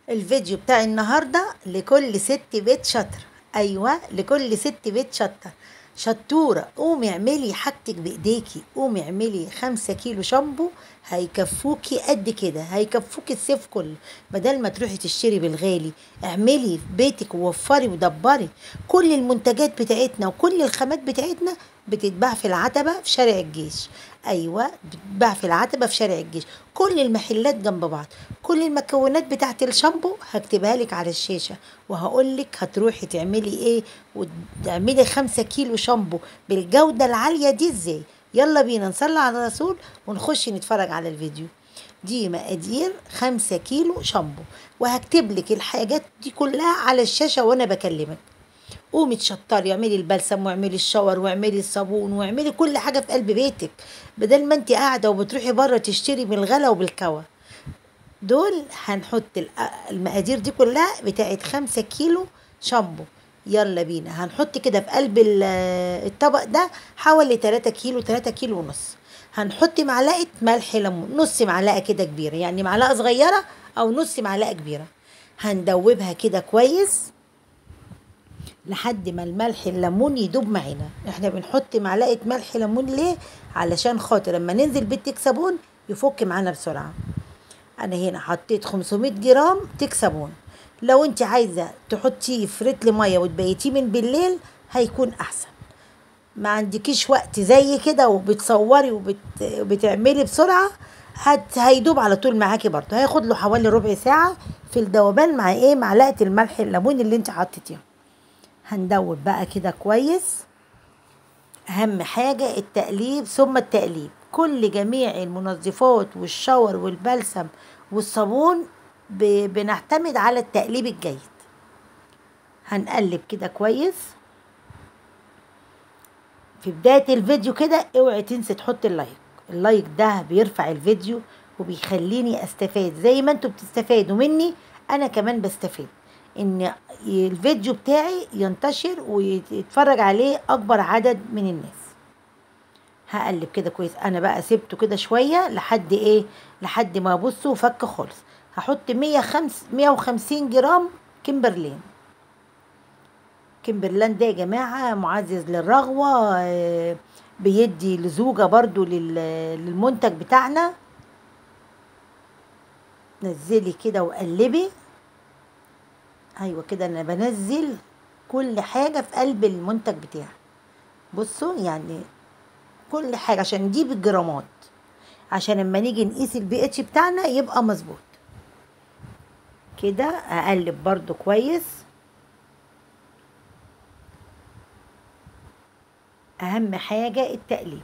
الفيديو بتاع النهاردة لكل ست بيت شاطرة أيوة لكل ست بيت شاطرة شطورة قومي اعملي حاجتك بإيديكي قومي اعملي خمسة كيلو شامبو هيكفوكي قد كده هيكفوكي الصيف كله بدل ما تروحي تشتري بالغالي اعملي في بيتك ووفري ودبري كل المنتجات بتاعتنا وكل الخامات بتاعتنا بتتباع في العتبة في شارع الجيش أيوة بتتباع في العتبة في شارع الجيش كل المحلات جنب بعض كل المكونات بتاعت الشامبو هكتبها لك على الشاشة وهقول لك هتروحي تعملي ايه وتعملي خمسة كيلو شامبو بالجودة العالية دي ازاي يلا بينا نصلي على الرسول ونخش نتفرج على الفيديو دي مقادير خمسة كيلو شامبو وهكتب لك الحاجات دي كلها على الشاشة وانا بكلمك قومي تشطري اعملي البلسم واعملي الشاور واعملي الصابون واعملي كل حاجه في قلب بيتك بدل ما انت قاعده وبتروحي بره تشتري بالغلا وبالكوى دول هنحط المقادير دي كلها بتاعت خمسة كيلو شامبو يلا بينا هنحط كده في قلب الطبق ده حوالي 3 كيلو 3 كيلو ونص هنحط معلقه ملح ليمون نص معلقه كده كبيره يعني معلقه صغيره او نص معلقه كبيره هندوبها كده كويس لحد ما الملح الليمون يدوب معانا احنا بنحط معلقه ملح ليمون ليه علشان خاطر لما ننزل بالتيك صابون يفك معانا بسرعه انا هنا حطيت 500 جرام تيك صابون لو انت عايزه تحطيه في رتل ميه وتبيتيه من بالليل هيكون احسن ما عندكيش وقت زي كده وبتصوري وبتعملي بسرعه هت هيدوب على طول معاكي برضه هياخد له حوالي ربع ساعه في الذوبان مع ايه معلقه الملح الليمون اللي انت حطيتيها هندوب بقى كده كويس اهم حاجه التقليب ثم التقليب كل جميع المنظفات والشاور والبلسم والصابون بنعتمد على التقليب الجيد هنقلب كده كويس في بداية الفيديو كده اوعي تنسي تحط اللايك اللايك ده بيرفع الفيديو وبيخليني استفاد زي ما انتوا بتستفادوا مني انا كمان بستفاد ان الفيديو بتاعي ينتشر ويتفرج عليه اكبر عدد من الناس هقلب كده كويس انا بقى سبته كده شويه لحد ايه لحد ما بصوا فك خالص هحط 150 جرام كيمبرلين كيمبرلان ده يا جماعه معزز للرغوه بيدي لزوجه برضو للمنتج بتاعنا نزلي كده وقلبي ايوه كده انا بنزل كل حاجه في قلب المنتج بتاعي بصوا يعني كل حاجه عشان دي بالجرامات عشان لما نيجي نقيس البي اتش بتاعنا يبقى مظبوط كده اقلب برضو كويس اهم حاجه التقليب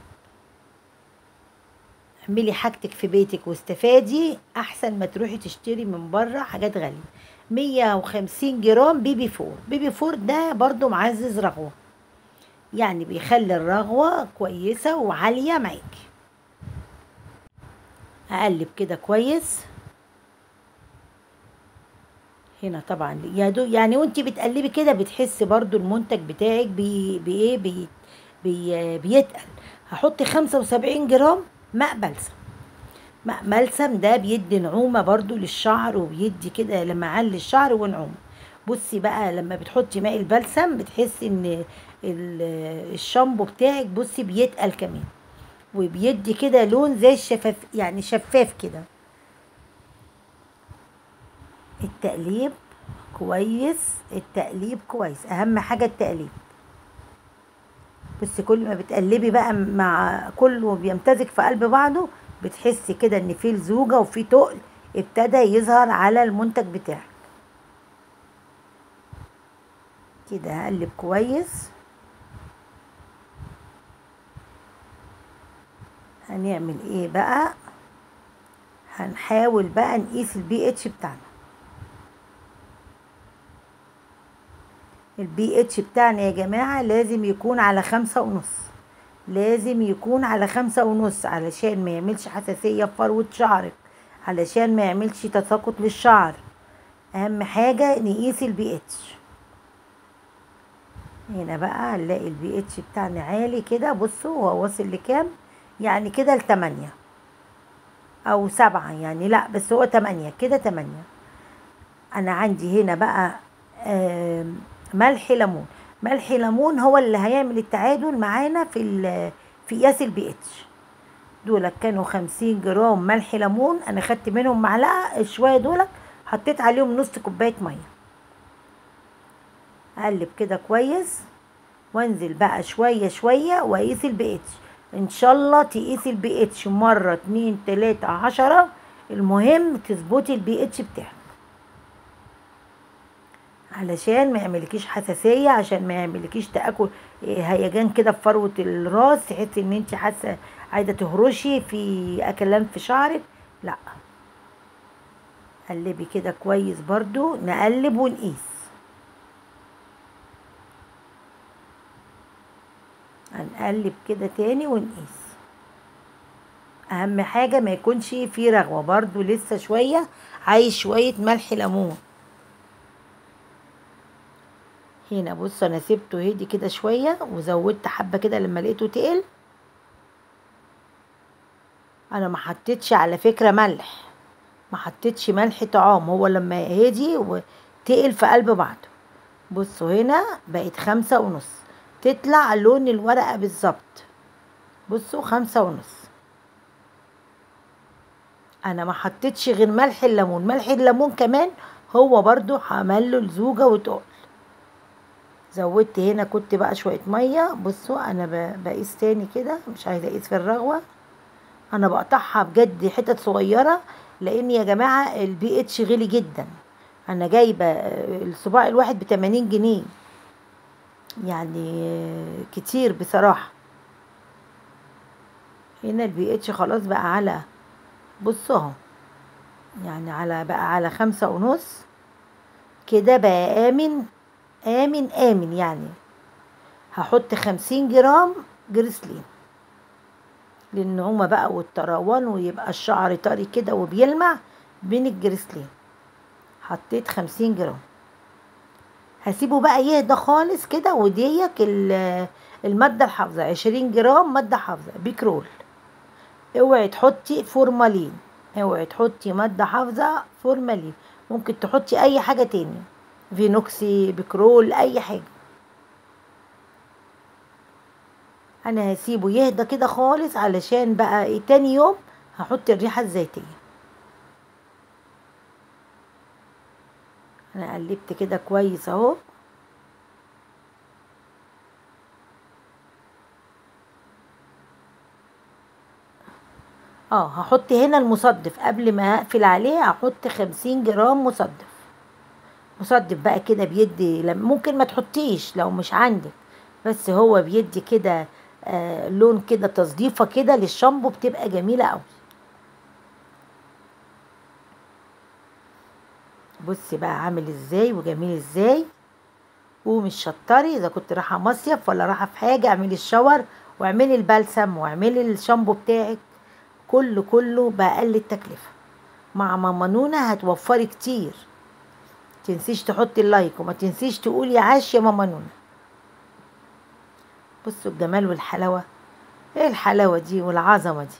اعملي حاجتك في بيتك واستفادي احسن ما تروحي تشتري من بره حاجات غاليه 150 جرام بيبي فور بيبي فور ده برضو معزز رغوة يعني بيخلي الرغوة كويسة وعالية معاكي اقلب كده كويس هنا طبعا يا دو يعني وانت بتقلبي كده بتحسي برضو المنتج بتاعك بي بايه بي بي بيتقل هحط 75 جرام ماء بلسم ماء بلسم ده بيدي نعومه برضو للشعر وبيدي كده لمعان للشعر ونعومه بصي بقى لما بتحطي ماء البلسم بتحسي ان الشامبو بتاعك بصي بيتقل كمان وبيدي كده لون زي الشفاف يعني شفاف كده التقليب كويس التقليب كويس اهم حاجه التقليب بصي كل ما بتقلبي بقى مع كله بيمتزج في قلب بعضه بتحسي كده ان في لزوجه وفي تقل ابتدى يظهر على المنتج بتاعك كده هقلب كويس هنعمل ايه بقى هنحاول بقى نقيس البي اتش بتاعنا البي اتش بتاعنا يا جماعة لازم يكون على خمسة ونص لازم يكون على خمسة ونص علشان ما يعملش حساسية في فروة شعرك علشان ما يعملش تساقط للشعر اهم حاجة نقيس البي اتش هنا بقى هنلاقي البي اتش بتاعنا عالي كده بصوا هو واصل لكام يعني كده لتمانية او سبعة يعني لا بس هو تمانية كده تمانية انا عندي هنا بقى آم، ملح ليمون ملح ليمون هو اللي هيعمل التعادل معانا في ال- في قياس البي اتش دول كانوا خمسين جرام ملح ليمون انا خدت منهم معلقه الشويه دول حطيت عليهم نص كوبايه ميه اقلب كده كويس وانزل بقى شويه شويه واقيس البي اتش ان شاء الله تقيسي البي اتش مره اتنين تلاته عشرة المهم تظبطي البي اتش بتاعك علشان ما يعملكيش حساسيه عشان ما يعملكيش تاكل إيه، هيجان كده في فروه الراس تحسي ان انت حاسه عايزه تهرشي في اكلان في شعرك لا قلبي كده كويس برضو نقلب ونقيس هنقلب كده تاني ونقيس اهم حاجه ما يكونش فيه رغوه برضو لسه شويه عايز شويه ملح ليمون هنا بص انا سبته هدي كده شويه وزودت حبه كده لما لقيته تقل انا ما حطيتش على فكره ملح ما حطيتش ملح طعام هو لما هدي وتقل في قلب بعضه بصوا هنا بقت خمسة ونص تطلع لون الورقة بالظبط بصوا خمسة ونص انا ما حطيتش غير ملح الليمون ملح الليمون كمان هو برضو عمل له لزوجة وتقل زودت هنا كنت بقى شوية مية بصوا انا ب- بقيس تاني كده مش عايزة اقيس في الرغوة انا بقطعها بجد حتت صغيرة لان يا جماعة البي اتش غلي جدا انا جايبة آه، الصباع الواحد بتمانين جنيه يعني آه، كتير بصراحة هنا البي اتش خلاص بقى على بصوا اهو يعني على بقى على خمسة ونص كده بقى آمن آمن آمن يعني هحط خمسين جرام جريسلين لأن هما بقى والطراوان ويبقى الشعر طري كده وبيلمع بين الجريسلين حطيت خمسين جرام هسيبه بقى يهدى خالص كده وديك ال- المادة الحافظة عشرين جرام مادة حافظة بيكرول اوعي تحطي فورمالين اوعي تحطي مادة حافظة فورمالين ممكن تحطي اي حاجة تاني فينوكسي بيكرول اي حاجة انا هسيبه يهدى كده خالص علشان بقى إيه تاني يوم هحط الريحة الزيتية انا قلبت كده كويس اهو اه هحط هنا المصدف قبل ما اقفل عليه هحط خمسين جرام مصدف مصدف بقى كده بيدي لم- ممكن ما تحطيش لو مش عندك بس هو بيدي كده آه لون كده تصديفة كده للشامبو بتبقى جميلة قوي بصي بقى عامل ازاي وجميل ازاي قومي الشطري اذا كنت رايحه مصيف ولا رايحه في حاجه اعملي الشاور واعملي البلسم واعملي الشامبو بتاعك كله كله بأقل التكلفه مع ماما نونا هتوفري كتير تنسيش تحطي اللايك وما تنسيش تقولي عاش يا ماما نونا بصوا الجمال والحلاوه ايه الحلاوه دي والعظمه دي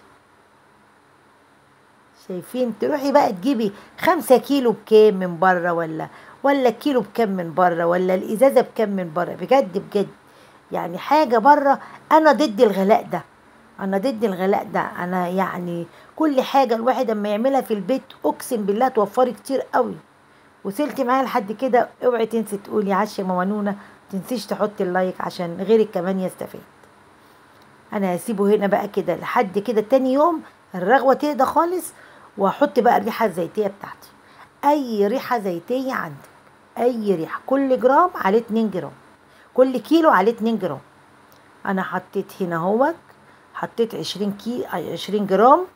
شايفين تروحي بقى تجيبي خمسة كيلو بكام من بره ولا ولا الكيلو بكام من بره ولا الازازه بكام من بره بجد بجد يعني حاجه بره انا ضد الغلاء ده انا ضد الغلاء ده انا يعني كل حاجه الواحد اما يعملها في البيت اقسم بالله توفري كتير قوي وصلتي معايا لحد كده اوعي تنسي تقولي عاش يا ماما نونا تنسيش تحطي اللايك عشان غيرك كمان يستفيد انا هسيبه هنا بقى كده لحد كده تاني يوم الرغوه تهدى خالص واحط بقى الريحه الزيتيه بتاعتي اي ريحه زيتيه عندك اي ريحه كل جرام عليه 2 جرام كل كيلو عليه 2 جرام انا حطيت هنا اهوت حطيت 20 كي 20 جرام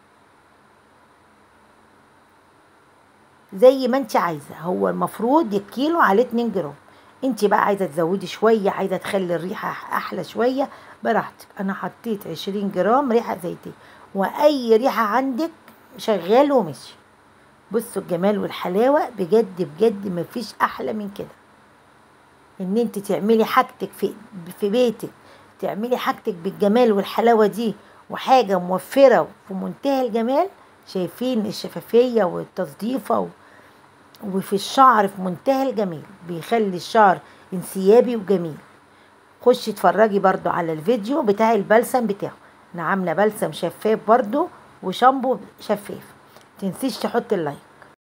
زي ما انت عايزه هو المفروض الكيلو عليه 2 جرام انت بقى عايزه تزودي شويه عايزه تخلي الريحه احلى شويه براحتك انا حطيت 20 جرام ريحه زيتيه واي ريحه عندك شغال ومشي بصوا الجمال والحلاوه بجد بجد مفيش احلى من كده ان انت تعملي حاجتك في في بيتك تعملي حاجتك بالجمال والحلاوه دي وحاجه موفره وفي منتهى الجمال شايفين الشفافيه والتصديفه و... وفي الشعر في منتهى الجمال بيخلي الشعر انسيابي وجميل خشي اتفرجي برضو على الفيديو بتاع البلسم بتاعه انا عامله بلسم شفاف برضو وشامبو شفاف تنسيش تحط اللايك